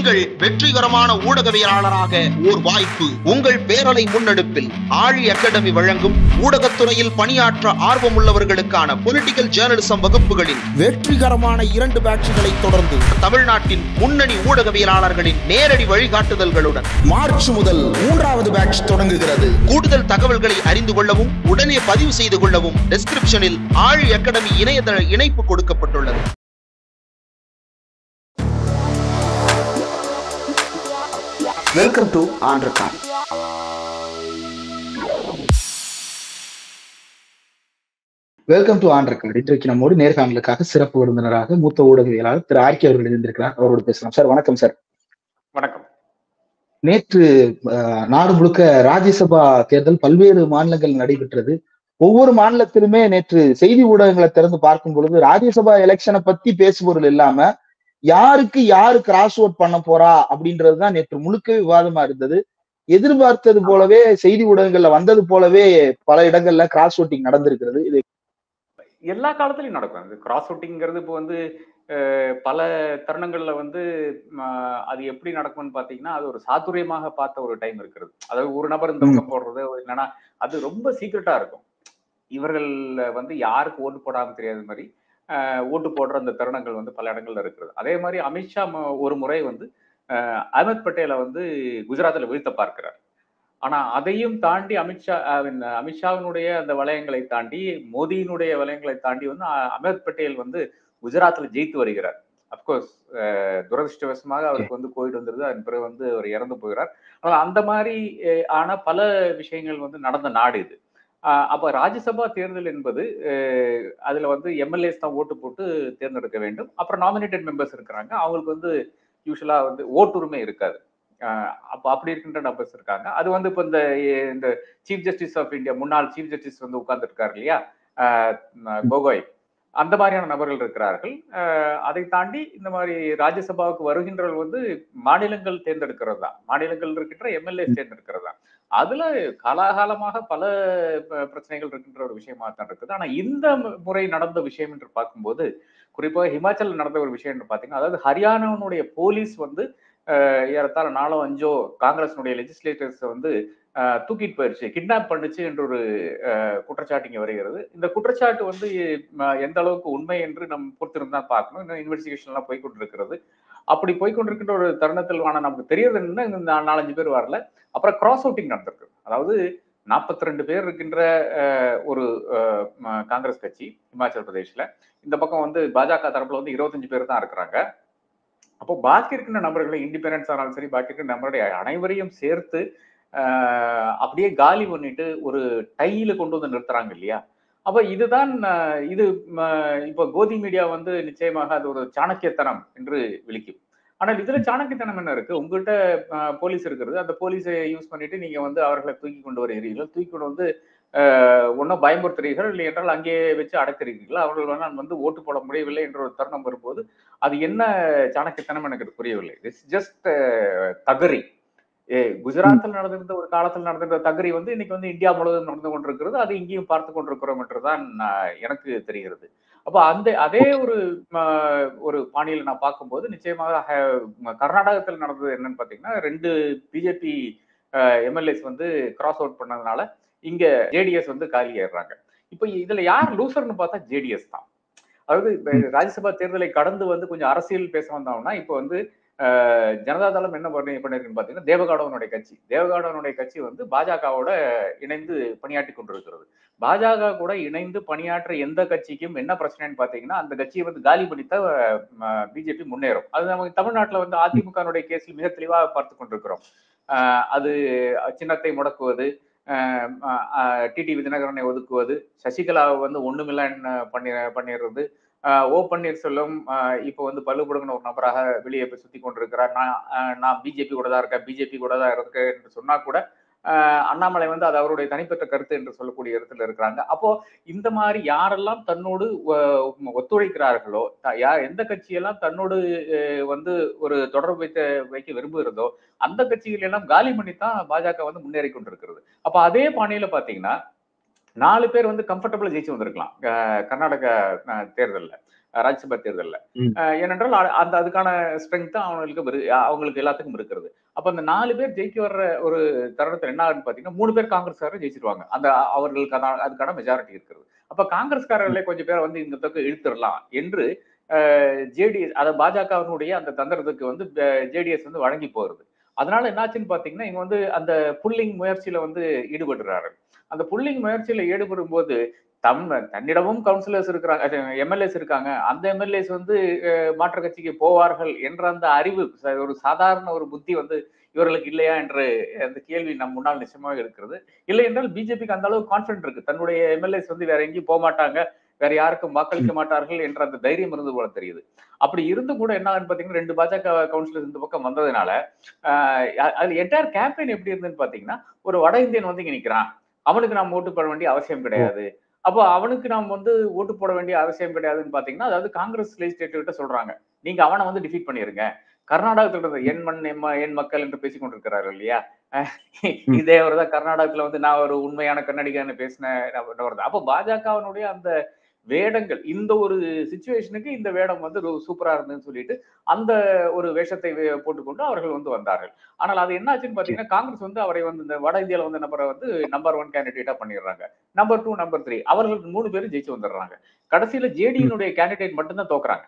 உங்கள் வெற்றிகரமான ஊடகவியலாளராக ஓர் வாய்ப்பு உங்கள் பேரலை முன்னெடுப்பில் ஆழி அகாடமி வழங்கும் ஊடகத்துறையில் பணியாற்ற ஆர்வமுள்ளவர்களுக்கான பொலிட்டிக்கல் ஜேர்னலிசம் வகுப்புகளின் வெற்றிகரமான இரண்டு பேட்சுகளை தொடர்ந்து தமிழ்நாட்டின் முன்னணி ஊடகவியலாளர்களின் நேரடி வழிகாட்டுதல்களுடன் மார்ச் முதல் மூன்றாவது பேட்ச் தொடங்குகிறது கூடுதல் தகவல்களை அறிந்து கொள்ளவும் உடனே பதிவு செய்து கொள்ளவும் டிஸ்கிரிப்ஷனில் ஆழி அகாடமி இணையதள இணைப்பு கொடுக்கப்பட்டுள்ளது வெல்கம் டு ஆண்ட்ரகான் வெல்கம் டு ஆண்ட்ரகான் இன்றைக்கு நம்மோடு நேர்காணலுக்காக சிறப்பு விருந்தினராக மூத்த ஊடகவியலாளர் திரு ஆர்கே அவர்கள் இருந்திருக்கிறார் அவரோடு பேசலாம் சார் வணக்கம் சார் வணக்கம் நேற்று அஹ், நாடு முழுக்க ராஜ்யசபா தேர்தல் பல்வேறு மாநிலங்கள் நடைபெற்றது ஒவ்வொரு மாநிலத்திலுமே நேற்று செய்தி ஊடகங்களை திறந்து பார்க்கும் பொழுது ராஜ்யசபா எலெக்ஷனை பத்தி பேசுபொருள் இல்லாம யாருக்கு யாரு கிராஸ் ஓட் பண்ண போறா அப்படின்றதுதான் நேற்று முழுக்க விவாதமா இருந்தது எதிர்பார்த்தது போலவே செய்தி ஊடகங்கள்ல வந்தது போலவே பல இடங்கள்ல கிராஸ் ஓட்டிங் நடந்திருக்கிறது இது எல்லா காலத்துலயும் நடக்கும் அது கிராஸ் ஓட்டிங்கிறது இப்போ வந்து அஹ், பல தருணங்கள்ல வந்து ம, அது எப்படி நடக்கும்னு பாத்தீங்கன்னா அது ஒரு சாதுரியமாக பார்த்த ஒரு டைம் இருக்கிறது அதாவது ஒரு நபர் இந்த பக்கம் போடுறது இல்லைன்னா அது ரொம்ப சீக்கிரட்டா இருக்கும் இவர்கள் வந்து யாருக்கு ஓட்டு போடாம தெரியாத மாதிரி அஹ், ஓட்டு போடுற அந்த தருணங்கள் வந்து பல இடங்கள்ல இருக்கிறது அதே மாதிரி அமித்ஷா ம- ஒரு முறை வந்து அஹ், அஹமத் பட்டேலை வந்து குஜராத்தில் வீழ்த்த பார்க்கிறார் ஆனா அதையும் தாண்டி அமித்ஷா அஹ், வின் அமித்ஷாவினுடைய அந்த வளையங்களை தாண்டி மோடியினுடைய வளையங்களை தாண்டி வந்து அஹ், அஹமத் பட்டேல் வந்து குஜராத்ல ஜெயித்து வருகிறார் அப்கோர்ஸ் துரதிருஷ்டவசமாக அவருக்கு வந்து கோவிட் வந்துருது அதன் பிறகு வந்து அவர் இறந்து போகிறார் ஆனால் அந்த மாதிரி அஹ், ஆன பல விஷயங்கள் வந்து நடந்த நாடு இது அஹ், அப்ப ராஜ்யசபா தேர்தல் என்பது அஹ், அதுல வந்து எம்எல்ஏஸ் தான் ஓட்டு போட்டு தேர்ந்தெடுக்க வேண்டும் அப்புறம் நாமினேட்டட் மெம்பர்ஸ் இருக்கிறாங்க அவங்களுக்கு வந்து யூஸ்வலா வந்து ஓட்டுரிமை இருக்காது அஹ் அப்ப அப்படி இருக்கின்ற நபர்ஸ் இருக்காங்க அது வந்து இப்போ இந்த இந்த சீஃப் ஜஸ்டிஸ் ஆஃப் இந்தியா முன்னாள் சீஃப் ஜஸ்டிஸ் வந்து உட்கார்ந்து இருக்காரு இல்லையா அஹ் ம- கோகோய் அந்த மாதிரியான நபர்கள் இருக்கிறார்கள் அஹ் அதை தாண்டி இந்த மாதிரி ராஜ்யசபாவுக்கு வருகின்றவர்கள் வந்து மாநிலங்கள் தேர்ந்தெடுக்கிறது தான் மாநிலங்கள் இருக்கின்ற எம்எல்ஏ தேர்ந்தெடுக்கிறது தான் அதுல காலாகாலமாக பல ப- பிரச்சனைகள் இருக்கின்ற ஒரு விஷயமா தான் இருக்குது ஆனா இந்த மு- முறை நடந்த விஷயம் என்று பார்க்கும்போது குறிப்பாக ஹிமாச்சல் நடந்த ஒரு விஷயம் என்று பார்த்தீங்கன்னா அதாவது ஹரியானாவுடைய போலீஸ் வந்து அஹ் ஏறத்தாழ நாலோ அஞ்சோ காங்கிரஸினுடைய லெஜிஸ்லேட்டர்ஸ் வந்து அஹ், தூக்கிட்டு போயிருச்சு கிட்னாப் பண்ணுச்சு என்ற ஒரு அஹ், குற்றச்சாட்டு இங்க வருகிறது இந்த குற்றச்சாட்டு வந்து ம, எந்த அளவுக்கு உண்மை என்று நம் பொறுத்திருந்தா பார்க்கணும் இன்னும் இன்வெஸ்டிகேஷன் எல்லாம் போய்கொண்டிருக்கிறது அப்படி போய்கொண்டிருக்கின்ற ஒரு தருணத்தில் ஆனா நமக்கு தெரியறது என்ன இந்த நா- நாலஞ்சு பேர் வரல அப்புறம் கிராஸ் அவுட்டிங் நடந்திருக்கு அதாவது நாற்பத்தி ரெண்டு பேர் இருக்கின்ற அஹ், ஒரு அஹ், ம, காங்கிரஸ் கட்சி இமாச்சல் பிரதேஷ்ல இந்த பக்கம் வந்து பாஜக தரப்புல வந்து இருபத்தஞ்சு பேர் தான் இருக்கிறாங்க அப்போ பாக்கி இருக்கின்ற நபர்களை இண்டிபெண்டன்ஸ் ஆனாலும் சரி பாக்கி இருக்கிற நபருடைய அனைவரையும் சேர்த்து ஆஹ், அப்படியே காலி பண்ணிட்டு ஒரு டையில கொண்டு வந்து நிறுத்துறாங்க இல்லையா அப்ப இதுதான் ஆஹ், இது ம, இப்போ கோதி மீடியா வந்து நிச்சயமாக அது ஒரு சாணக்கியத்தனம் என்று விளிக்கும் ஆனால் இதுல சாணக்கியத்தனம் என்ன இருக்கு உங்ககிட்ட ஆஹ், போலீஸ் இருக்கிறது அந்த போலீஸை யூஸ் பண்ணிட்டு நீங்க வந்து அவர்களை தூக்கி கொண்டு வருகிறீர்கள் தூக்கி கொண்டு வந்து ஒன்றும் பயமுறுத்துறீர்கள் இல்லை என்றால் அங்கேயே வச்சு அடைக்கிறீர்கள் அவர்கள் வேணால் வந்து ஓட்டு போட முடியவில்லை என்ற ஒரு தருணம் வரும்போது அது என்ன சாணக்கியத்தனம் எனக்கு புரியவில்லை இட்ஸ் ஜஸ்ட் தகரி ஏ குஜராத்தில் நடந்திருந்த ஒரு காலத்தில் நடந்திருந்த தகரி வந்து இன்னைக்கு வந்து இந்தியா முழுவதும் நடந்து கொண்டிருக்கிறது அது இங்கேயும் பார்த்து கொண்டிருக்கிறோம் என்றுதான் நான் எனக்கு தெரிகிறது அப்போ அந்த அதே ஒரு ம, ஒரு பாணியில் நான் பார்க்கும்போது நிச்சயமாக அஹ், கர்நாடகத்தில் நடந்தது என்னன்னு பார்த்தீங்கன்னா ரெண்டு பிஜேபி எம்எல்ஏஸ் வந்து கிராஸ் அவுட் பண்ணதுனால இங்க ஜேடிஎஸ் வந்து காலி ஆயிடுறாங்க இப்போ இதுல யார் லூசர்னு பார்த்தா ஜேடிஎஸ் தான் அதாவது இப்ப ராஜ்யசபா தேர்தலை கடந்து வந்து கொஞ்சம் அரசியல் பேச வந்தோம்னா இப்போ வந்து அஹ், ஜனதா தளம் என்ன பண்ணி பண்ணிருக்குன்னு பாத்தீங்கன்னா தேவகாடவனுடைய கட்சி தேவகாடவனுடைய கட்சி வந்து பாஜகவோட இணைந்து பணியாற்றி கொண்டிருக்கிறது பாஜக கூட இணைந்து பணியாற்ற எந்த கட்சிக்கும் என்ன பிரச்சனைன்னு பாத்தீங்கன்னா அந்த கட்சியை வந்து காலி பண்ணித்த பிஜேபி முன்னேறும் அது நமக்கு தமிழ்நாட்டுல வந்து அதிமுகனுடைய கேஸில் மிக தெளிவாக பார்த்து கொண்டிருக்கிறோம் அஹ், அது சின்னத்தை முடக்குவது டிடிவி தினகரனை ஒதுக்குவது சசிகலாவை வந்து ஒண்ணுமில்லன்னு பண்ணி பண்ணிடுறது ஆஹ் ஓ பன்னீர்செல்வம் ஆஹ் இப்போ வந்து பல்லுபடுங்கிற ஒரு நபராக வெளியே போய் சுத்தி கொண்டிருக்கிறார் நான் ஆஹ் நான் பிஜேபி கூட தான் இருக்கேன் பிஜேபி கூட தான் இருக்கேன் என்று சொன்னா கூட ஆஹ் அண்ணாமலை வந்து அது அவருடைய தனிப்பட்ட கருத்து என்று சொல்லக்கூடிய இடத்துல இருக்கிறாங்க அப்போ இந்த மாதிரி யாரெல்லாம் தன்னோடு ஒ- ஒத்துழைக்கிறார்களோ த- யார் எந்த கட்சியெல்லாம் தன்னோடு அஹ், வந்து ஒரு தொடர்பு வைத்த வைக்க விரும்புகிறதோ அந்த கட்சிகள் எல்லாம் காலி பண்ணித்தான் பாஜக வந்து முன்னேறி கொண்டிருக்கிறது அப்ப அதே பாணியில பாத்தீங்கன்னா நாலு பேர் வந்து கம்ஃபர்டபுளா ஜெயிச்சு வந்திருக்கலாம் அஹ் கர்நாடக அஹ், தேர்தல்ல அஹ், ராஜ்யசபா தேர்தல்ல ம். அஹ், ஏனென்றால் அ- அந்த அதுக்கான ஸ்ட்ரென்த் அவங்களுக்கு இரு- அவங்களுக்கு எல்லாத்துக்கும் இருக்கிறது அப்ப அந்த நாலு பேர் ஜெயிக்க வர்ற ஒரு தருணத்துல என்ன ஆகுதுன்னு பாத்தீங்கன்னா மூணு பேர் காங்கிரஸ்காரர் ஜெயிச்சிருவாங்க அந்த அவர்களுக்கு அதான் அதுக்கான மெஜாரிட்டி இருக்கிறது அப்ப காங்கிரஸ்காரர்களே கொஞ்சம் பேரை வந்து இந்த பக்கம் இழுத்துடலாம் என்று ஜேடிஎஸ் அத பாஜகவினுடைய அந்த தந்திரத்துக்கு வந்து ஜேடிஎஸ் வந்து வழங்கி போகிறது அதனால என்னாச்சுன்னு பாத்தீங்கன்னா இங்க வந்து அந்த புல்லிங் முயற்சியில வந்து ஈடுபடுறாரு அந்த புல்லிங் முயற்சியில ஈடுபடும் போது தம் தன்னிடமும் கவுன்சிலர்ஸ் இருக்கிறாங்க எம்எல்ஏஸ் இருக்காங்க அந்த எம்எல்ஏஸ் வந்து அஹ், மாற்றுக் கட்சிக்கு போவார்கள் என்ற அந்த அறிவு ச- ஒரு சாதாரண ஒரு புத்தி வந்து இவர்களுக்கு இல்லையா என்று அந்த கேள்வி நம் முன்னால் நிச்சயமாக இருக்கிறது இல்லை என்றால் பிஜேபிக்கு அந்த அளவு கான்பிடன்ட் இருக்கு தன்னுடைய எம்எல்ஏஸ் வந்து வேற எங்கேயும் போக மாட்டாங்க வேற யாருக்கும் வாக்களிக்க மாட்டார்கள் என்ற அந்த தைரியம் இருந்து போல தெரியுது அப்படி இருந்து கூட என்ன ஆகுன்னு பாத்தீங்கன்னா ரெண்டு பாஜக கவுன்சிலர் இந்த பக்கம் வந்ததுனால ஆஹ் அ- அதுல என்டையர் கேம்பெயின் எப்படி இருந்ததுன்னு பாத்தீங்கன்னா ஒரு வட இந்தியன் வந்து இங்க நிக்கிறான் அவனுக்கு நாம் ஓட்டு போட வேண்டிய அவசியம் கிடையாது அப்போ அவனுக்கு நாம் வந்து ஓட்டு போட வேண்டிய அவசியம் கிடையாதுன்னு பாத்தீங்கன்னா அதாவது காங்கிரஸ் லெஜிஸ்லேட்டிவ் கிட்ட சொல்றாங்க நீங்க அவனை வந்து டிஃபீட் பண்ணிருங்க கர்நாடகத்துல இருந்த என் மண் என் ம- என் மக்கள் என்று பேசிக் கொண்டிருக்கிறார்கள் இல்லையா அஹ் இதே அவர் தான் கர்நாடகத்துல வந்து நான் ஒரு உண்மையான கன்னடிகான்னு பேசின நபர் தான் அப்போ பாஜகவினுடைய அந்த வேடங்கள் இந்த ஒரு சுச்சுவேஷனுக்கு இந்த வேடம் வந்து ஒரு சூப்பரா இருந்ததுன்னு சொல்லிட்டு அந்த ஒரு வேஷத்தை வே- போட்டுக்கொண்டு அவர்கள் வந்து வந்தார்கள் ஆனால் அது என்னாச்சுன்னு பாத்தீங்கன்னா காங்கிரஸ் வந்து அவரை வந்து இந்த வட இந்தியால வந்து நபரை வந்து நம்பர் ஒன் கேண்டிடேட்டா பண்ணிடுறாங்க நம்பர் டூ நம்பர் த்ரீ அவர்கள் மூணு பேரும் ஜெயிச்சு வந்துடுறாங்க கடைசியில ஜேடியினுடைய கேண்டிடேட் மட்டும்தான் தோக்குறாங்க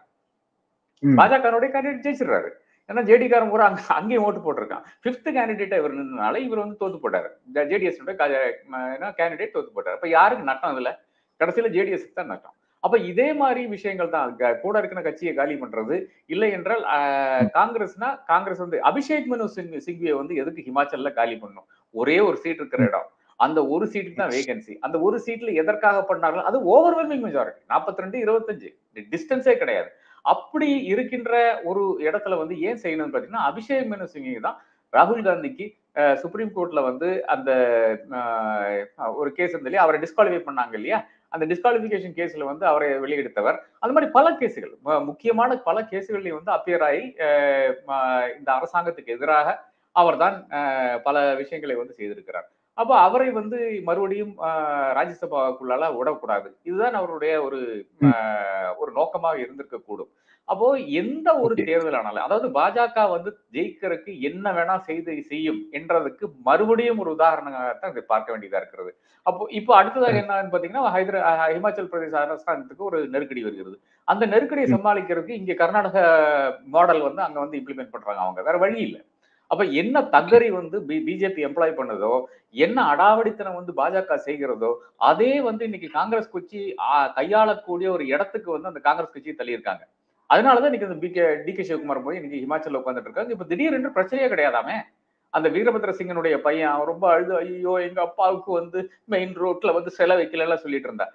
ம். பாஜகனுடைய கேண்டிடேட் ஜெயிச்சிடுறாரு ஏன்னா ஜேடிக்காரன் கூட அங்க அங்கேயும் ஓட்டு போட்டிருக்கான் பிப்த் கேண்டிடேட்டா இவர் நின்றனால இவர் வந்து தோத்து போட்டாரு ஜேடிஎஸ் கேண்டிடேட் தோத்து போட்டாரு அப்ப யாருக்கு நட்டம் அதுல கடைசியில ஜேடிஎஸ் தான் நட்டம் அப்ப இதே மாதிரி விஷயங்கள் தான் க- கூட இருக்கிற கட்சியை காலி பண்றது இல்லை என்றால் ஆஹ், காங்கிரஸ்னா காங்கிரஸ் வந்து அபிஷேக் மனு சிங் சிங்வியை வந்து எதுக்கு ஹிமாச்சல்ல காலி பண்ணும் ஒரே ஒரு சீட் இருக்கிற இடம் அந்த ஒரு சீட்டுக்கு தான் வேகன்சி அந்த ஒரு சீட்ல எதற்காக பண்ணார்கள் அது ஓவர்வெல்மிங் மெஜாரிட்டி நாற்பத்தி ரெண்டு இருபத்தஞ்சு டிஸ்டன்ஸே கிடையாது அப்படி இருக்கின்ற ஒரு இடத்துல வந்து ஏன் செய்யணும்னு பாத்தீங்கன்னா அபிஷேக் மனு சிங்கை தான் ராகுல் காந்திக்கு அஹ், சுப்ரீம் கோர்ட்ல வந்து அந்த அஹ், ஒரு கேஸ் இருந்து இல்லையா அவரை டிஸ்குவாலிஃபை பண்ணாங்க இல்லையா அந்த டிஸ்குவாலிஃபிகேஷன் கேஸ்ல வந்து அவரை வெளியெடுத்தவர் அந்த மாதிரி பல கேசுகள் ம- முக்கியமான பல கேசுகள்லையும் வந்து அப்பியர் ஆகி அஹ், ம- இந்த அரசாங்கத்துக்கு எதிராக அவர்தான் அஹ், பல விஷயங்களை வந்து செய்திருக்கிறார் அப்போ அவரை வந்து மறுபடியும் அஹ், ராஜ்யசபாவுக்குள்ளால விடக்கூடாது இதுதான் அவருடைய ஒரு அஹ், ஒரு நோக்கமாக இருந்திருக்க கூடும் அப்போ எந்த ஒரு Okay. தேர்தல் ஆனாலும் அதாவது பாஜக வந்து ஜெயிக்கிறதுக்கு என்ன வேணா செய்து செய்யும் என்றதுக்கு மறுபடியும் ஒரு உதாரணமாகத்தான் இதை பார்க்க வேண்டியதா இருக்கிறது அப்போ இப்போ அடுத்ததாக என்னன்னு பாத்தீங்கன்னா ஹைதரா அஹ் ஹிமாச்சல் பிரதேச அரசாங்கத்துக்கு ஒரு நெருக்கடி வருகிறது அந்த நெருக்கடியை ம். சமாளிக்கிறதுக்கு இங்க கர்நாடக மாடல் வந்து அங்க வந்து இம்ப்ளிமெண்ட் பண்றாங்க அவங்க வேற வழி இல்லை அப்ப என்ன தகரி வந்து பிஜேபி எம்ப்ளாய் பண்ணதோ என்ன அடாவடித்தனம் வந்து பாஜக செய்கிறதோ அதே வந்து இன்னைக்கு காங்கிரஸ் கட்சி ஆ, கையாளக்கூடிய ஒரு இடத்துக்கு வந்து அந்த காங்கிரஸ் கட்சியை தள்ளியிருக்காங்க அதனாலதான் இன்னைக்கு இந்த பிகே டி கே சிவகுமார் போய் இன்னைக்கு ஹிமாச்சல்ல உட்காந்துட்டு இருக்காங்க இப்ப திடீரென்று பிரச்சனையே கிடையாதாமே அந்த வீரபத்ர சிங்கனுடைய பையன் அவன் ரொம்ப அழுது ஐயோ எங்க அப்பாவுக்கு வந்து மெயின் ரோட்ல வந்து சிலை வைக்கல சொல்லிட்டு இருந்தா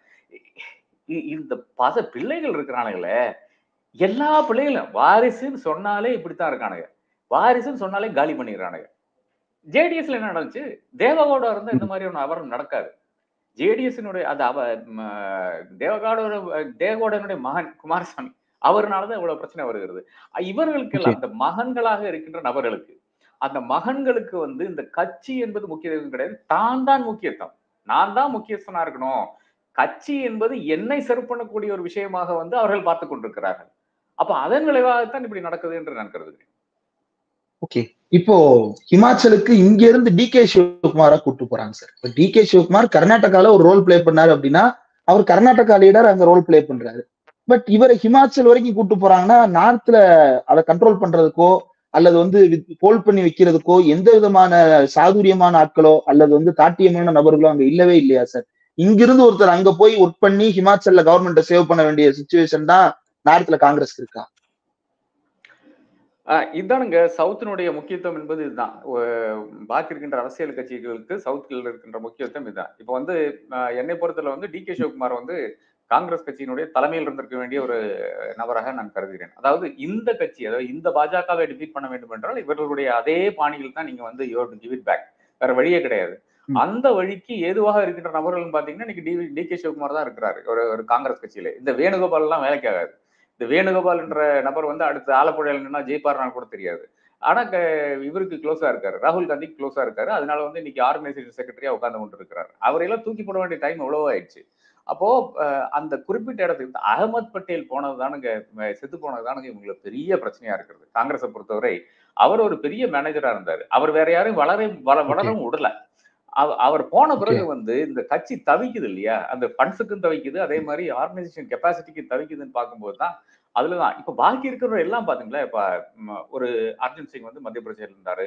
இ- இந்த பச பிள்ளைகள் இருக்கிறானுங்களே எல்லா பிள்ளைகளும் வாரிசுன்னு சொன்னாலே இப்படித்தான் இருக்கானுங்க வாரிசுன்னு சொன்னாலே காலி பண்ணிடுறானுங்க ஜேடிஎஸ்ல என்ன நடந்துச்சு தேவகவுடா இருந்தா இந்த மாதிரி ஒன்று அவரம் நடக்காது ஜேடிஎஸ்னுடைய அது அவ ம, தேவகவுடோட தேவகவுடனுடைய மகன் குமாரசாமி அவர்னாலதான் இவ்வளவு பிரச்சனை வருகிறது இவர்களுக்கு எல்லாம் அந்த மகன்களாக இருக்கின்ற நபர்களுக்கு அந்த மகன்களுக்கு வந்து இந்த கட்சி என்பது முக்கியத்துவம் கிடையாது தான் தான் முக்கியத்துவம் நான் தான் முக்கியஸ்தனா இருக்கணும் கட்சி என்பது என்னை சரி பண்ணக்கூடிய ஒரு விஷயமாக வந்து அவர்கள் பார்த்து கொண்டிருக்கிறார்கள் அப்ப அதன் விளைவாகத்தான் இப்படி நடக்குது என்று நான் கருதுகிறேன் ஓகே இப்போ ஹிமாச்சலுக்கு இங்க இருந்து டி கே சிவகுமாரா கூட்டு போறாங்க சார் இப்ப டி கே சிவகுமார் கர்நாடகால ஒரு ரோல் ப்ளே பண்ணாரு அப்படின்னா அவர் கர்நாடகா லீடர் அங்க ரோல் ப்ளே பண்றாரு பட் இவரை ஹிமாச்சல் வரைக்கும் கூட்டு போறாங்கன்னா நார்த்ல அதை கண்ட்ரோல் பண்றதுக்கோ அல்லது வந்து போல் பண்ணி வைக்கிறதுக்கோ எந்த விதமான சாதுரியமான ஆட்களோ அல்லது வந்து தாட்டியமான நபர்களோ அங்க இல்லவே இல்லையா சார் இங்கிருந்து ஒருத்தர் அங்க போய் ஒர்க் பண்ணி ஹிமாச்சல்ல கவர்மெண்ட்டை சேவ் பண்ண வேண்டிய சுச்சுவேஷன் தான் நார்த்ல காங்கிரஸ் இருக்கா ஆஹ் இதானுங்க சவுத்தினுடைய முக்கியத்துவம் என்பது இதுதான் ஒ- பாக்கி இருக்கின்ற அரசியல் கட்சிகளுக்கு சவுத்தில் இருக்கின்ற முக்கியத்துவம் இதுதான் இப்போ வந்து ஆஹ் என்னை பொறுத்தல வந்து டி கே சிவகுமார் வந்து காங்கிரஸ் கட்சியினுடைய தலைமையில் இருந்திருக்க வேண்டிய ஒரு நபராக நான் கருதுகிறேன் அதாவது இந்த கட்சி அதாவது இந்த பாஜகவை டிஃபீட் பண்ண வேண்டும் என்றால் இவர்களுடைய அதே பாணியில் தான் நீங்க வந்து you to give it back வேற வழியே கிடையாது ம். அந்த வழிக்கு ஏதுவாக இருக்கின்ற நபர்கள் பாத்தீங்கன்னா இன்னைக்கு டி டி கே சிவகுமார் தான் இருக்கிறாரு ஒரு ஒரு காங்கிரஸ் கட்சியில இந்த வேணுகோபால் எல்லாம் வேலைக்கு ஆகாது இந்த வேணுகோபால் என்ற நபர் வந்து அடுத்து ஆலப்புழையில் நின்னா ஜெயிப்பார்னான்னு கூட தெரியாது ஆனா க- இவருக்கு க்ளோஸா இருக்காரு ராகுல் காந்திக்கு க்ளோஸா இருக்காரு அதனால வந்து இன்னைக்கு ஆர்கனைசேஷன் செக்ரட்டரியா உட்கார்ந்து கொண்டு இருக்கிறார் அவரையெல்லாம் தூக்கி போட வேண்டிய டைம் எவ்வளவோ ஆயிடுச்சு அப்போ அஹ், அந்த குறிப்பிட்ட இடத்துக்கு அகமது பட்டேல் போனதுதானுங்க அஹ், செத்து போனதுதானுங்க இவங்களுக்கு பெரிய பிரச்சனையா இருக்கிறது காங்கிரஸை பொறுத்தவரை அவர் ஒரு பெரிய மேனேஜரா இருந்தாரு அவர் வேற யாரையும் வளர வள- வளரவும் விடல அவ- அவர் போன பிறகு வந்து இந்த கட்சி தவிக்குது இல்லையா அந்த ஃபண்ட்ஸுக்கும் தவிக்குது அதே மாதிரி ஆர்கனைசேஷன் கெப்பாசிட்டிக்கு தவிக்குதுன்னு பார்க்கும்போது தான் அதுலதான் இப்ப பாக்கி இருக்கிற எல்லாம் பாத்தீங்களா இப்ப ம், ஒரு அர்ஜுன் சிங் வந்து மத்திய பிரதேசல இருந்தாரு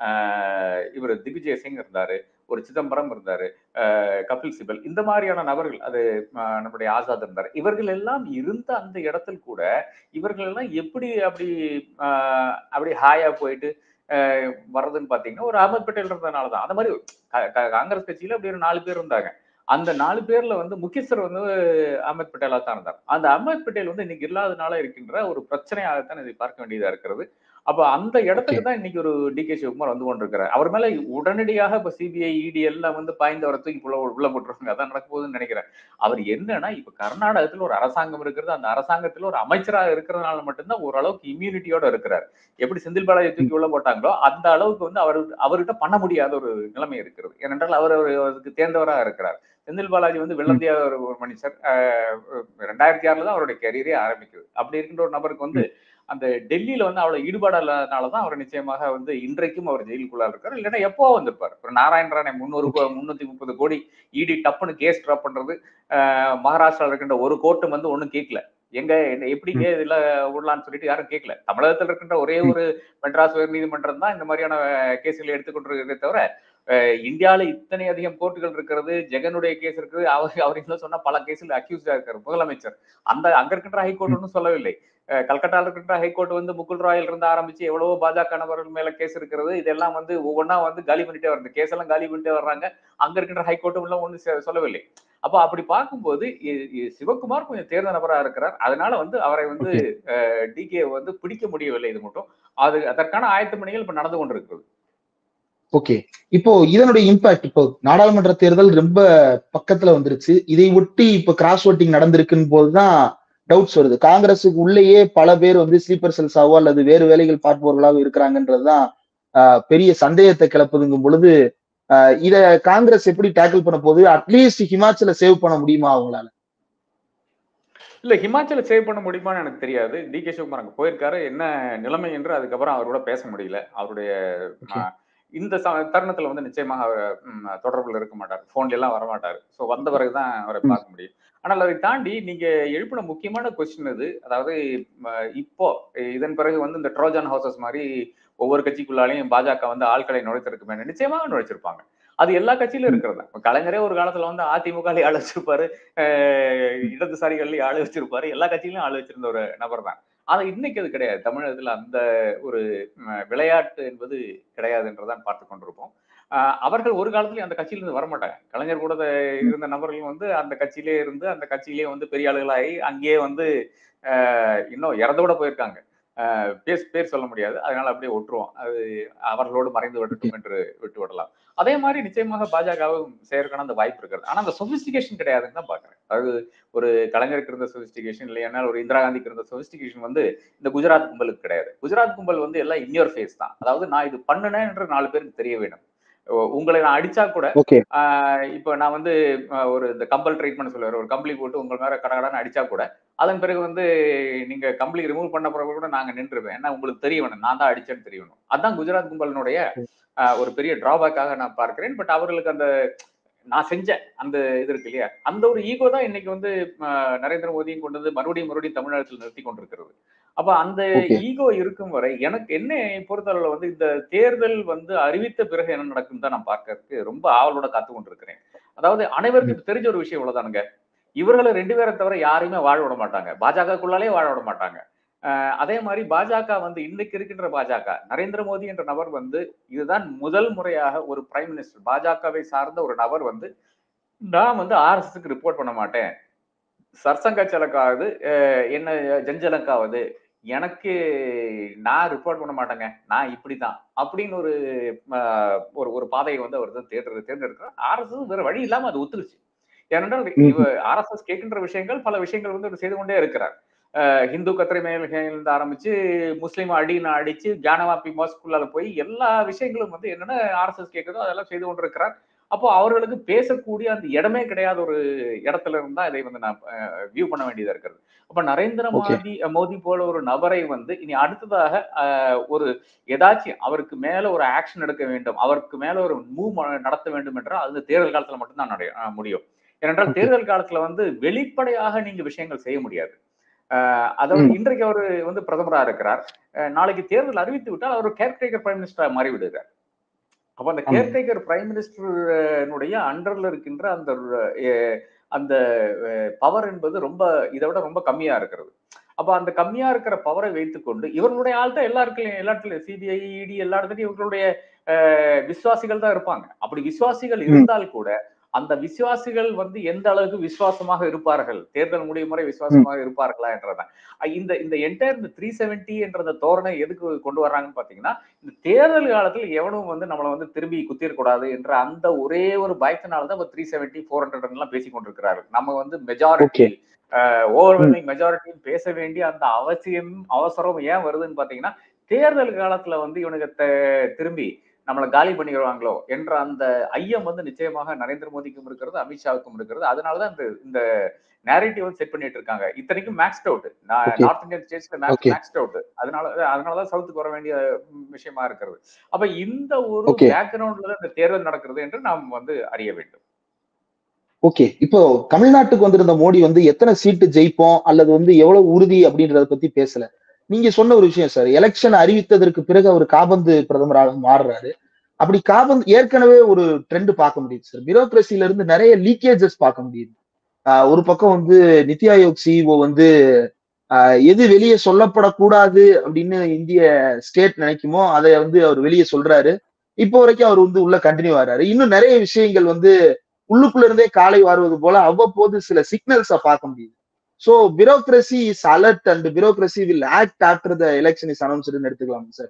ஆஹ் இவர் திக்விஜய் சிங் இருந்தாரு ஒரு சிதம்பரம் இருந்தாரு ஆஹ் கபில் சிபல் இந்த மாதிரியான நபர்கள் அது ஆஹ் நம்முடைய ஆசாத் இருந்தார் இவர்கள் எல்லாம் இருந்த அந்த இடத்தில் கூட இவர்கள் எல்லாம் எப்படி அப்படி ஆஹ் அப்படி ஹாயா போயிட்டு ஆஹ் வர்றதுன்னு பாத்தீங்கன்னா ஒரு அகமது பட்டேல் இருந்ததுனால தான் அந்த மாதிரி கா- கா- காங்கிரஸ் கட்சியில அப்படி ஒரு நாலு பேர் இருந்தாங்க அந்த நாலு பேர்ல வந்து முக்கியஸ்தர் வந்து அகமது பட்டேலா தான் இருந்தார் அந்த அகமது பட்டேல் வந்து இன்னைக்கு இல்லாதனால இருக்கின்ற ஒரு பிரச்சனையாகத்தான் இதை பார்க்க வேண்டியதா இருக்கிறது அப்ப அந்த இடத்துக்கு தான் இன்னைக்கு ஒரு டி கே சிவகுமார் வந்து கொண்டிருக்கிறார் அவர் மேல உடனடியாக இப்ப சிபிஐ இடி எல்லாம் வந்து பாய்ந்தவரை தூக்கி உள்ள உள்ள போட்டுருவாங்க அதான் நடக்க போகுதுன்னு நினைக்கிறேன் அவர் என்னன்னா இப்ப கர்நாடகத்துல ஒரு அரசாங்கம் இருக்கிறது அந்த அரசாங்கத்துல ஒரு அமைச்சராக இருக்கிறதுனால மட்டும்தான் ஓரளவுக்கு இம்யூனிட்டியோட இருக்கிறார் எப்படி செந்தில் பாலாஜி தூக்கி உள்ள போட்டாங்களோ அந்த அளவுக்கு வந்து அவர் அவர்கிட்ட பண்ண முடியாத ஒரு நிலைமை இருக்கிறது ஏனென்றால் அவர் ஒரு- அதுக்கு தேர்ந்தவராக இருக்கிறார் செந்தில் பாலாஜி வந்து வெள்ளந்தியா ஒரு ஒரு மனுஷர் ஆஹ் ரெண்டாயிரத்தி ஆறுல தான் அவருடைய கரியரே ஆரம்பிக்குது அப்படி இருக்கின்ற ஒரு நபருக்கு வந்து அந்த டெல்லியில வந்து அவ்வளவு ஈடுபாடு இல்லாதனால தான் அவர் நிச்சயமாக வந்து இன்றைக்கும் அவர் ஜெயிலுக்குள்ளார இருக்காரு இல்லைன்னா எப்போ வந்திருப்பார் ஒரு நாராயண ராணே முந்நூறு கோ- முன்னூத்தி முப்பது கோடி இடி டப்புன்னு கேஸ் ட்ராப் பண்றது ஆஹ் மகாராஷ்டிரால இருக்கின்ற ஒரு கோர்ட்டும் வந்து ஒண்ணும் கேட்கல எங்க என்ன எப்படி ம். இதுல விடலாம்னு சொல்லிட்டு யாரும் கேட்கல தமிழகத்தில் இருக்கின்ற ஒரே ம். ஒரு மெட்ராஸ் உயர்நீதிமன்றம் தான் இந்த மாதிரியான கேஸுகளை எடுத்துக்கொண்டிருக்கிறதே தவிர அஹ் இந்தியால இத்தனை அதிகம் கோர்ட்டுகள் இருக்கிறது ஜெகனுடைய கேஸ் இருக்குது அவர் அவர் இன்னும் சொன்னா பல கேஸ்ல அக்யூஸ்டா இருக்காரு முதலமைச்சர் அந்த அங்க இருக்கின்ற ஹைகோர்ட் ஒன்றும் சொல்லவில்லை அஹ் கல்கட்டால இருக்கின்ற ஹைகோர்ட் வந்து முகுல் ராயில் இருந்து ஆரம்பிச்சு எவ்வளவோ பாஜக நபர்கள் மேல கேஸ் இருக்கிறது இதெல்லாம் வந்து ஒவ்வொன்றா வந்து காலி பண்ணிட்டே வருது கேஸ் எல்லாம் காலி பண்ணிட்டே வர்றாங்க அங்க இருக்கின்ற ஹைகோர்ட்டும் எல்லாம் ஒன்றும் சொல்லவில்லை அப்போ அப்படி பார்க்கும்போது இ- இ- சிவகுமார் கொஞ்சம் தேர்ந்த நபரா இருக்கிறார் அதனால வந்து அவரை வந்து டிகே வந்து பிடிக்க முடியவில்லை இது மட்டும் அது அதற்கான ஆயத்த பணிகள் இப்ப நடந்து கொண்டிருக்கிறது ஓகே இப்போ இதனுடைய இம்பாக்ட் இப்போ நாடாளுமன்ற தேர்தல் ரொம்ப பக்கத்துல வந்துருச்சு இதை ஒட்டி இப்ப கிராஸ் ஓட்டிங் நடந்திருக்குன்னு போதுதான் டவுட்ஸ் வருது காங்கிரஸுக்கு உள்ளேயே பல பேர் வந்து ஸ்லீப்பர் செல்ஸாவோ அல்லது வேறு வேலைகள் பார்ப்பவர்களாவோ இருக்கிறாங்கன்றதுதான் ஆஹ், பெரிய சந்தேகத்தை கிளப்புதுங்கும் பொழுது ஆஹ், இத காங்கிரஸ் எப்படி டேக்கிள் பண்ண போகுது அட்லீஸ்ட் ஹிமாச்சல சேவ் பண்ண முடியுமா அவங்களால இல்ல ஹிமாச்சல சேவ் பண்ண முடியுமான்னு எனக்கு தெரியாது டி கே சிவகுமார் அங்க போயிருக்காரு என்ன நிலைமை என்று அதுக்கப்புறம் அவரோட பேச முடியல அவருடைய Okay. ஆ, இந்த ச- தருணத்துல வந்து நிச்சயமாக அவர் ம், தொடர்புல இருக்க மாட்டார் போன்ல எல்லாம் வர மாட்டார் சோ வந்த பிறகுதான் அவரை ம். பார்க்க முடியும் ஆனால் அதை தாண்டி நீங்க எழுப்பின முக்கியமான கொஸ்டின் இது அதாவது ம, இப்போ இதன் பிறகு வந்து இந்த ட்ரோஜன் ஹவுசஸ் மாதிரி ஒவ்வொரு கட்சிக்குள்ளாலையும் பாஜக வந்து ஆட்களை நுழைத்திருக்குமே நிச்சயமாக நுழைச்சிருப்பாங்க அது எல்லா கட்சியிலும் இருக்கிறது தான் இப்ப கலைஞரே ஒரு காலத்துல வந்து அதிமுக ஆள் வச்சிருப்பாரு அஹ் இடதுசாரிகள்லயும் ஆளு வச்சிருப்பாரு எல்லா கட்சியிலும் ஆளு வச்சிருந்த ஒரு நபர் தான் ஆனா இன்னைக்கு அது கிடையாது தமிழகத்துல அந்த ஒரு ம், விளையாட்டு என்பது கிடையாதுன்றதான் பார்த்து கொண்டிருப்போம் ஆஹ் அவர்கள் ஒரு காலத்துலயும் அந்த கட்சியில இருந்து வரமாட்டாங்க கலைஞர் கூட இருந்த நபர்கள் வந்து அந்த கட்சியிலே இருந்து அந்த கட்சியிலேயே வந்து பெரிய ஆளுகளாகி அங்கேயே வந்து ஆஹ் இன்னும் இறந்தோட போயிருக்காங்க ஆஹ் பேர் பேர் சொல்ல முடியாது அதனால அப்படியே விட்டுருவோம் அது அவர்களோடு மறைந்து விடட்டும் என்று விட்டு விடலாம் அதே மாதிரி நிச்சயமாக பாஜகவும் செய்யறதுக்கான அந்த வாய்ப்பு இருக்கிறது ஆனா அந்த சொபிஸ்டிகேஷன் கிடையாதுன்னு தான் பாக்குறேன் அதாவது ஒரு கலைஞருக்கு இருந்த சொபிஸ்டிகேஷன் இல்லையா ஒரு இந்திரா காந்திக்கு இருந்த சொபிஸ்டிகேஷன் வந்து இந்த குஜராத் கும்பலுக்கு கிடையாது குஜராத் கும்பல் வந்து எல்லாம் இன்னொரு ஃபேஸ் தான் அதாவது நான் இது பண்ணுனேன் என்று நாலு பேருக்கு தெரிய வேணும் உ- உங்களை நான் அடிச்சா கூட ஓகே ஆஹ் இப்போ நான் வந்து ஆஹ் ஒரு இந்த கம்பல் ட்ரீட்மெண்ட் சொல்லுவார் ஒரு கம்பளி போட்டு உங்கள் மேல கடகடன்னு அடிச்சா கூட அதன் பிறகு வந்து நீங்க கம்பளி ரிமூவ் பண்ண பிறகு கூட நாங்க நின்றுவேன் ஏன்னா உங்களுக்கு தெரிய வேணும் நான் தான் அடிச்சேன்னு தெரிய வேணும் அதான் குஜராத் கும்பலினுடைய ஆஹ் ஒரு பெரிய டிராபேக்காக நான் பார்க்கிறேன் பட் அவர்களுக்கு அந்த நான் செஞ்சேன் அந்த இது இருக்கு இல்லையா அந்த ஒரு ஈகோ தான் இன்னைக்கு வந்து ஆஹ் நரேந்திர மோடியும் கொண்டு வந்து மறுபடியும் மறுபடியும் தமிழகத்தில் நிறுத்தி கொண்டிருக்கிறது அப்ப அந்த Okay. ஈகோ இருக்கும் வரை எனக்கு என்ன பொறுத்தளவுல வந்து இந்த தேர்தல் வந்து அறிவித்த பிறகு என்ன நடக்கும் தான் நான் பார்க்கறதுக்கு ரொம்ப ஆவலோட காத்து கொண்டிருக்கிறேன் அதாவது அனைவருக்கும் தெரிஞ்ச ஒரு விஷயம் இவ்வளவுதானுங்க இவர்களை ரெண்டு பேரை தவிர யாரையுமே வாழ விட மாட்டாங்க பாஜகக்குள்ளாலே வாழ விட மாட்டாங்க ஆஹ் அதே மாதிரி பாஜக வந்து இன்னைக்கு இருக்கின்ற பாஜக நரேந்திர மோடி என்ற நபர் வந்து இதுதான் முதல் முறையாக ஒரு பிரைம் மினிஸ்டர் பாஜகவை சார்ந்த ஒரு நபர் வந்து நான் வந்து ஆர்எஸ்எஸ்க்கு ரிப்போர்ட் பண்ண மாட்டேன் சர்சங்காச்சலக்காவது என்ன ஜஞ்சலக்காவது எனக்கு நான் ரிப்போர்ட் பண்ண மாட்டேங்க நான் இப்படிதான் அப்படின்னு ஒரு ஆஹ், ஒரு ஒரு பாதையை வந்து அவர் வந்து தேர்ந்தெடு தேர்ந்தெடுக்கிறார் ஆர்எஸ்எஸ் வேற வழி இல்லாம அது ஒத்துருச்சு ஏனென்றால் ம். இவ ஆர்எஸ்எஸ் கேட்கின்ற விஷயங்கள் பல விஷயங்கள் வந்து அவர் செய்து கொண்டே இருக்கிறார் அஹ் ஹிந்து கத்திரை மேலிருந்து ஆரம்பிச்சு முஸ்லீம் அடின்னு அடிச்சு ஜானவாப்பி மாஸ்குள்ளால போய் எல்லா விஷயங்களும் வந்து என்னென்ன ஆர்எஸ்எஸ் கேட்குதோ அதெல்லாம் செய்து கொண்டிருக்கிறார் அப்போ அவர்களுக்கு பேசக்கூடிய அந்த இடமே கிடையாத ஒரு இடத்துல இருந்தா இதை வந்து நான் வியூ பண்ண வேண்டியதா இருக்கிறது அப்ப நரேந்திர Okay. மோடி மோடி போல ஒரு நபரை வந்து இனி அடுத்ததாக அஹ், ஒரு ஏதாச்சும் அவருக்கு மேல ஒரு ஆக்ஷன் எடுக்க வேண்டும் அவருக்கு மேல ஒரு மூவ் நடத்த வேண்டும் என்றால் அது தேர்தல் காலத்துல மட்டும்தான் நடைய அஹ், முடியும் ஏனென்றால் Okay. தேர்தல் காலத்துல வந்து வெளிப்படையாக நீங்க விஷயங்கள் செய்ய முடியாது அஹ், அதாவது ம். இன்றைக்கு அவர் வந்து பிரதமரா இருக்கிறார் அஹ், நாளைக்கு தேர்தல் அறிவித்து விட்டால் அவர் கேர்டேக்கர் பிரைம் மினிஸ்டரா மாறி விடுகிறார் அப்ப அந்த ஆமா. கேர்டேக்கர் பிரைம் மினிஸ்டருடைய அண்டர்ல இருக்கின்ற அந்த அஹ், அந்த பவர் என்பது ரொம்ப இதை விட ரொம்ப கம்மியா இருக்கிறது அப்ப அந்த கம்மியா இருக்கிற பவரை வைத்துக்கொண்டு இவர்களுடைய ஆள்கிட்ட எல்லா இடத்துலயும் எல்லா இடத்துலயும் சிபிஐ இடி எல்லா இடத்துலயும் இவர்களுடைய அஹ், விசுவாசிகள் தான் இருப்பாங்க அப்படி விசுவாசிகள் ம். இருந்தால் கூட அந்த விசுவாசிகள் வந்து எந்த அளவுக்கு விசுவாசமாக இருப்பார்கள் தேர்தல் முடியும் முறை விசுவாசமாக இருப்பார்களா என்றதான் அஹ் இந்த இந்த என்டையர் இந்த த்ரீ செவன்டி என்ற அந்த தோரணை எதுக்கு கொண்டு வர்றாங்கன்னு பாத்தீங்கன்னா இந்த தேர்தல் காலத்தில் எவனும் வந்து நம்மளை வந்து திரும்பி குத்திடக்கூடாது என்ற அந்த ஒரே ஒரு பயத்தினால தான் இப்போ த்ரீ செவன்டி ஃபோர் ஹண்ட்ரட் எல்லாம் பேசி கொண்டிருக்கிறார்கள் நம்ம வந்து மெஜாரிட்டி ஓவர்வெல்மிங் மெஜாரிட்டின்னு பேச வேண்டிய அந்த அவசியம் அவசரம் ஏன் வருதுன்னு பாத்தீங்கன்னா தேர்தல் காலத்துல வந்து இவனுக்கு த- திரும்பி நம்மளை காலி பண்ணிடுவாங்களோ என்ற அந்த ஐயம் வந்து நிச்சயமாக நரேந்திர மோடிக்கும் இருக்கிறது அமித்ஷாவுக்கும் இருக்கிறது அதனாலதான் இந்த இந்த நேரேட்டிவ் வந்து செட் பண்ணிட்டு இருக்காங்க இத்தனைக்கும் maxed out Okay. North Indian ஸ்டேட்ஸ்ல Okay. மேக்ஸ்ட் அவுட் அதனால அதனாலதான் சவுத்துக்கு வர வேண்டிய ம், விஷயமா இருக்கிறது அப்ப இந்த ஒரு Okay. பேக்ரவுண்ட்ல தான் இந்த தேர்தல் நடக்கிறது என்று நாம் வந்து அறிய வேண்டும் ஓகே இப்போ தமிழ்நாட்டுக்கு வந்திருந்த மோடி வந்து எத்தனை சீட்டு ஜெயிப்போம் அல்லது வந்து எவ்வளவு உறுதி அப்படின்றத பத்தி பேசல நீங்க சொன்ன ஒரு விஷயம் சார் எலெக்ஷன் அறிவித்ததற்கு பிறகு அவர் காபந்து பிரதமராக மாறுறாரு அப்படி காபந்து ஏற்கனவே ஒரு ட்ரெண்ட் பார்க்க முடியுது சார் பியூரோக்ரஸில இருந்து நிறைய லீக்கேஜஸ் பார்க்க முடியுது ஆஹ் ஒரு பக்கம் வந்து நித்தி ஆயோக் சிஇஓ வந்து ஆஹ் எது வெளியே சொல்லப்படக்கூடாது அப்படின்னு இந்திய ஸ்டேட் நினைக்குமோ அதை வந்து அவர் வெளியே சொல்றாரு இப்போ வரைக்கும் அவர் வந்து உள்ள கண்டினியூ ஆறாரு இன்னும் நிறைய விஷயங்கள் வந்து உள்ளுக்குள்ள இருந்தே காலை வாருவது போல அவ்வப்போது சில சிக்னல்ஸ பார்க்க முடியுது so bureaucracy is alert and bureaucracy will act after the election is அனௌன்ஸ்டுன்னு எடுத்துக்கலாம் சார்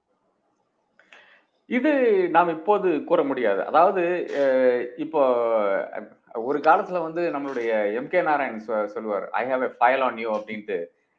இது நாம் இப்போது கூற முடியாது அதாவது அஹ், இப்போ அஹ், ஒரு காலத்துல வந்து நம்மளுடைய எம் கே நாராயண் சொ- சொல்லுவார் I have a file on you அப்படின்ட்டு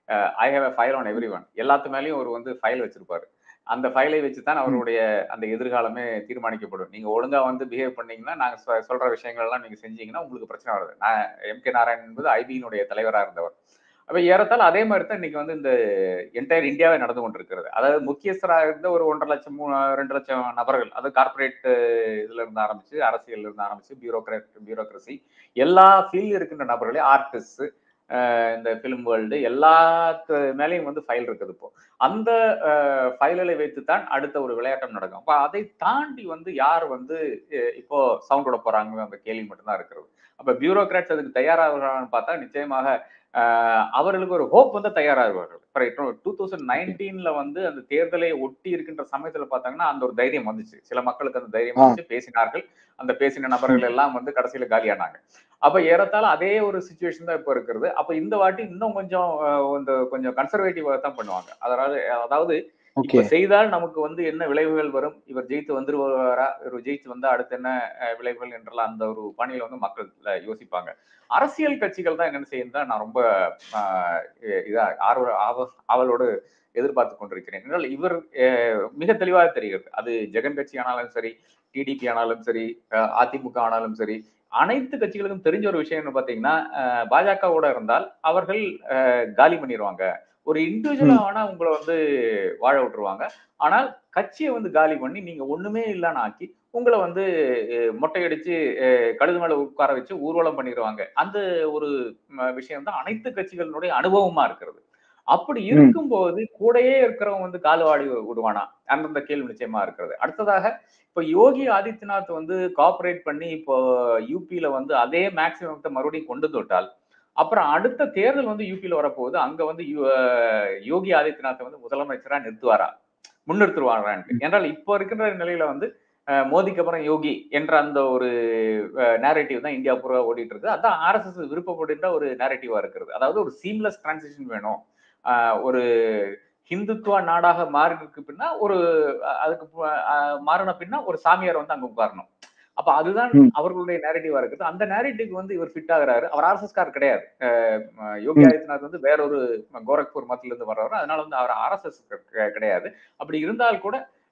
I have a file on everyone எல்லாத்து மேலேயும் ஒரு வந்து ஃபைல் வச்சிருப்பாரு அந்த ஃபைலை வச்சு தான் அவருடைய அந்த எதிர்காலமே தீர்மானிக்கப்படும் நீங்க ஒழுங்கா வந்து பிஹேவ் பண்ணீங்கன்னா நாங்க சொ- சொல்ற விஷயங்கள் எல்லாம் நீங்க செஞ்சீங்கன்னா உங்களுக்கு பிரச்சனை வருது நான் எம் கே நாராயண் என்பது ஐபியினுடைய தலைவரா இருந்தவர் அப்ப ஏறத்தாழ அதே மாதிரி தான் இன்னைக்கு வந்து இந்த என்டையர் இந்தியாவே நடந்து கொண்டிருக்கிறது அதாவது முக்கியஸ்தராக இருந்த ஒரு ஒன்றரை லட்சம் மூணு ரெண்டு லட்சம் நபர்கள் அது கார்ப்பரேட் இதுல இருந்து ஆரம்பிச்சு அரசியல்ல இருந்து ஆரம்பிச்சு பியூரோக்ராட் பியூரோக்ரசி எல்லா ஃபீல்டு இருக்கின்ற நபர்களே ஆர்டிஸ்ட் இந்த ஃபிலிம் வேர்ல்டு எல்லாத்து மேலேயும் வந்து ஃபைல் இருக்குது இப்போ அந்த ஃபைல்களை வைத்துத்தான் அடுத்த ஒரு விளையாட்டம் நடக்கும் அப்ப அதை தாண்டி வந்து யார் வந்து அஹ், இப்போ சவுண்ட் விட போறாங்க அந்த கேள்வி மட்டும்தான் இருக்கிறது அப்ப பியூரோக்ராட்ஸ் அதுக்கு தயாராகிறான்னு பார்த்தா நிச்சயமாக ஆஹ் அவர்களுக்கு ஒரு ஹோப் வந்து தயாராகுவார்கள் டூ தௌசண்ட் நைன்டீன்ல வந்து அந்த தேர்தலை ஒட்டி இருக்கின்ற சமயத்துல பார்த்தாங்கன்னா அந்த ஒரு தைரியம் வந்துச்சு சில மக்களுக்கு அந்த தைரியம் ஆ. வந்துச்சு பேசினார்கள் அந்த பேசின நபர்கள் எல்லாம் வந்து கடைசியில காலியானாங்க அப்ப ஏறத்தாழ அதே ஒரு சுச்சுவேஷன் தான் இப்போ இருக்கிறது அப்ப இந்த வாட்டி இன்னும் கொஞ்சம் ஆஹ் இந்த கொஞ்சம் கன்சர்வேட்டிவா தான் பண்ணுவாங்க அதாவது அதாவது ஓகே இப்ப செய்தால் நமக்கு வந்து என்ன விளைவுகள் வரும் இவர் ஜெயித்து வந்துருவாரா இவர் ஜெயித்து வந்தா அடுத்து என்ன அஹ், விளைவுகள் என்றெல்லாம் அந்த ஒரு பாணியில வந்து மக்கள் அஹ், யோசிப்பாங்க அரசியல் கட்சிகள் தான் என்னென்ன செய்யும் தான் நான் ரொம்ப ஆஹ், இ- இதா ஆர்வ ஆவ- ஆவலோடு எதிர்பார்த்து கொண்டிருக்கிறேன் என்றால் இவர் அஹ், மிக தெளிவாக தெரிகிறது அது ஜெகன் கட்சி ஆனாலும் சரி டிடிபி ஆனாலும் சரி அஹ், அதிமுக ஆனாலும் சரி அனைத்து கட்சிகளுக்கும் தெரிஞ்ச ஒரு விஷயம் என்ன பாத்தீங்கன்னா அஹ், பாஜகவோட இருந்தால் அவர்கள் அஹ், காலி பண்ணிடுவாங்க ஒரு இண்டிவிஜுவலா வேணா உங்களை வந்து வாழ விட்டுருவாங்க ஆனால் கட்சியை வந்து காலி பண்ணி நீங்க ஒண்ணுமே இல்லைன்னு ஆக்கி உங்களை வந்து அஹ், மொட்டையடிச்சு அஹ், கழுது மேல உட்கார வச்சு ஊர்வலம் பண்ணிடுவாங்க அந்த ஒரு விஷயம் தான் அனைத்து கட்சிகளினுடைய அனுபவமா இருக்கிறது அப்படி இருக்கும்போது கூடயே இருக்கிறவங்க வந்து கால்வாடி விடுவானா அந்தந்த கேள்வி நிச்சயமா இருக்கிறது அடுத்ததாக இப்ப யோகி ஆதித்யநாத் வந்து காப்பரேட் பண்ணி இப்போ யூபியில வந்து அதே மேக்சிமத்தை மறுபடியும் கொண்டு தொட்டால் அப்புறம் அடுத்த தேர்தல் வந்து யூபியில வரப்போகுது அங்க வந்து யோ- யோகி ஆதித்யநாத் வந்து முதலமைச்சரா நிறுத்துவாரா முன்னிறுத்துவாரான்ட்டு என்றால் இப்போ இருக்கிற நிலையில வந்து அஹ், மோடிக்கு அப்புறம் யோகி என்ற அந்த ஒரு நேரேட்டிவ் தான் இந்தியா பூரா ஓடிட்டு இருக்கு அதான் ஆர்எஸ்எஸ் விருப்பப்படுகின்ற ஒரு நேரேட்டிவா இருக்கிறது அதாவது ஒரு சீம்லெஸ் டிரான்சிஷன் வேணும் அஹ், ஒரு ஹிந்துத்துவ நாடாக மாறினதுக்கு பின்னா ஒரு அஹ், அதுக்கு பு- அஹ், மாறின பின்னா ஒரு சாமியார் வந்து அங்க உட்காரணும் அப்ப அதுதான் ம். அவர்களுடைய நேரேட்டிவா இருக்குது அந்த நேரேட்டிவ்க்கு வந்து இவர் ஃபிட் ஆகுறாரு அவர் ஆர்எஸ்எஸ் கார் கிடையாது அஹ், அஹ், யோகி ம். ஆதித்யநாத் வந்து வேற ஒரு கோரக்பூர் மத்தில இருந்து வர்றவர் அதனால வந்து அவர் ஆர்எஸ்எஸ் கிடையாது அப்படி இருந்தால் கூட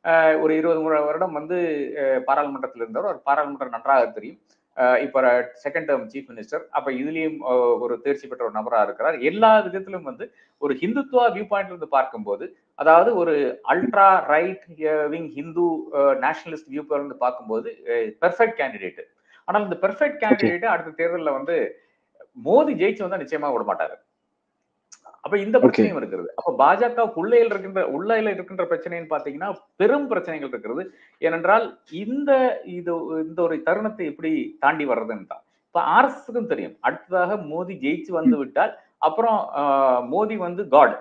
அஹ், ஒரு இருபது முறை வருடம் வந்து அஹ், பாராளுமன்றத்தில் இருந்தவர் அவர் பாராளுமன்றம் நன்றாக தெரியும் அஹ், இப்ப செகண்ட் டேர்ம் சீஃப் மினிஸ்டர் அப்ப இதுலயும் அஹ், ஒரு தேர்ச்சி பெற்ற ஒரு நபரா இருக்கிறார் எல்லா விதத்திலும் வந்து ஒரு ஹிந்துத்துவா வியூ பாயிண்ட்ல இருந்து பார்க்கும்போது அதாவது ஒரு ultra right wing Hindu nationalist viewpoint இருந்து பார்க்கும்போது பெர்ஃபெக்ட் கேண்டிடேட் ஆனால் இந்த பெர்ஃபெக்ட் கேண்டிடேட் அடுத்த தேர்தலில் வந்து மோடி ஜெயிச்சு வந்தா நிச்சயமா விட மாட்டாரு அப்ப இந்த பிரச்சனையும் இருக்கிறது அப்ப பாஜக உள்ளையில் இருக்கின்ற உள்ளையில இருக்கின்ற பிரச்சனைன்னு பாத்தீங்கன்னா பெரும் பிரச்சனைகள் இருக்கிறது ஏனென்றால் இந்த இது இந்த ஒரு தருணத்தை எப்படி தாண்டி வர்றதுன்னு தான் இப்ப ஆர்எஸ்க்கும் தெரியும் அடுத்ததாக மோடி ஜெயிச்சு வந்து விட்டால் அப்புறம் ஆஹ், மோடி வந்து காட்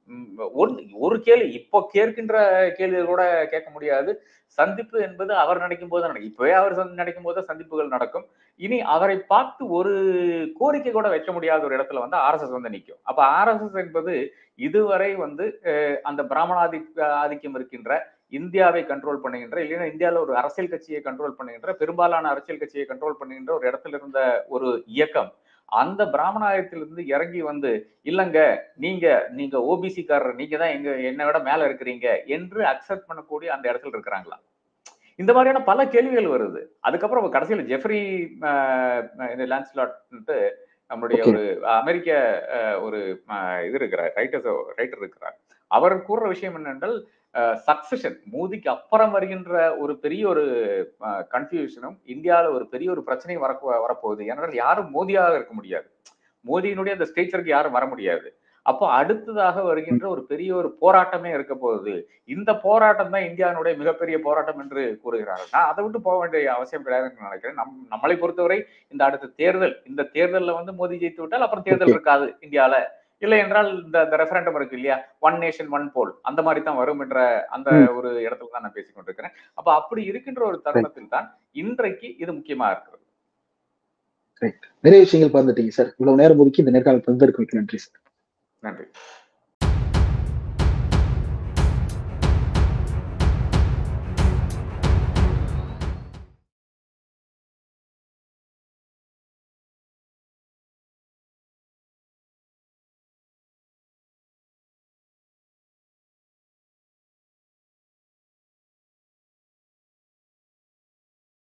ஒரு கேள்வி இப்போ கேட்கின்ற கேள்விகள் கூட கேட்க முடியாது சந்திப்பு என்பது அவர் நினைக்கும் போது நடக்கும் இப்பவே அவர் சந்தி- நினைக்கும் போது சந்திப்புகள் நடக்கும் இனி அவரை பார்த்து ஒரு கோரிக்கை கூட வைக்க முடியாத ஒரு இடத்துல வந்து ஆர்எஸ்எஸ் வந்து நிற்கும் அப்ப ஆர்எஸ்எஸ் என்பது இதுவரை வந்து அஹ், அந்த பிராமணாதி ஆதிக்கம் இருக்கின்ற இந்தியாவை கண்ட்ரோல் பண்ணுகின்ற இல்லைன்னா இந்தியாவில் ஒரு அரசியல் கட்சியை கண்ட்ரோல் பண்ணுகின்ற பெரும்பாலான அரசியல் கட்சியை கண்ட்ரோல் பண்ணுகின்ற ஒரு இடத்துல இருந்த ஒரு இயக்கம் அந்த பிராமணாயத்திலிருந்து இறங்கி வந்து இல்லங்க நீங்க நீங்க ஓபிசி காரர் நீங்க தான் எங்க என்னை விட மேல இருக்கிறீங்க என்று அக்செப்ட் பண்ணக்கூடிய அந்த இடத்துல இருக்கிறாங்களா இந்த மாதிரியான பல கேள்விகள் வருது அதுக்கப்புறம் கடைசியில் ஜெஃப்ரி ஆஹ், இந்த லான்ஸ்லாட் நம்மளுடைய Okay. ஒரு அமெரிக்க ஆஹ், ஒரு ஆஹ், இது இருக்கிறார் ரைட்டர் ரைட்டர் இருக்கிறார் அவர் கூறுற விஷயம் என்னென்றால் சக்சஷன் மோதிக்கு அப்புறம் வருகின்ற ஒரு பெரிய ஒரு கன்ஃபியூஷனும் இந்தியாவில் ஒரு பெரிய ஒரு பிரச்சனையும் வர வரப்போகுது ஏனென்றால் யாரும் மோதியாக இருக்க முடியாது மோதியினுடைய அந்த ஸ்டேச்சருக்கு யாரும் வர முடியாது அப்போ அடுத்ததாக வருகின்ற ஒரு பெரிய ஒரு போராட்டமே இருக்க போகுது இந்த போராட்டம் தான் இந்தியாவினுடைய மிகப்பெரிய போராட்டம் என்று கூறுகிறார்கள் நான் அதை விட்டு போக வேண்டிய அவசியம் கிடையாதுன்னு நினைக்கிறேன் நம் நம்மளை பொறுத்தவரை இந்த அடுத்த தேர்தல் இந்த தேர்தலில் வந்து மோடி ஜெயித்து விட்டால் அப்புறம் தேர்தல் Okay. இருக்காது இந்தியால இல்லை என்றால் இந்த இந்த ரெஃபரண்டம் இருக்கு இல்லையா ஒன் நேஷன் ஒன் போல் அந்த மாதிரி தான் வரும் என்ற அந்த ம். ஒரு இடத்துல தான் நான் பேசிக் கொண்டிருக்கிறேன் அப்ப அப்படி இருக்கின்ற ஒரு தருணத்தில் தான் இன்றைக்கு இது முக்கியமா இருக்கிறது நிறைய விஷயங்கள் பார்த்துட்டீங்க சார் இவ்வளவு நேரம் ஒதுக்கி இந்த நேர்காணல் பங்கேற்க நன்றி சார் நன்றி